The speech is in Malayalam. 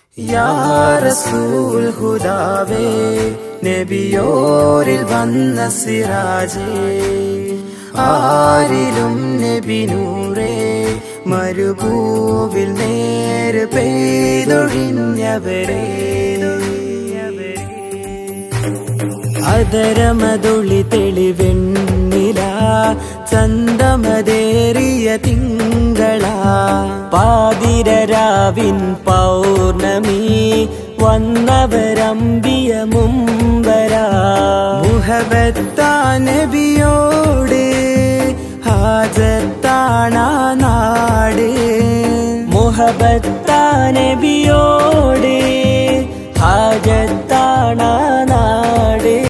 യാ റസൂൽ ഹുദാവേ നബിയോരിൽ വന്ന സിറാജേ ആരിലും നബി നൂറേ മരുഭൂവിൽ നേര് പെയ്തൊഴിഞ്ഞവരേ അതരമതുളി തെളിവെണ്ണില ചന്തമതേറിയ തിങ്കള പാതിരരാവിൻ പൗർണമി വന്നവരമ്പിയ മുമ്പര മുഹബത്താ നബിയോട് ഹാജത്താണ നാട് മുഹബത്താ നബിയോട് ഹാജത്താണ നാട്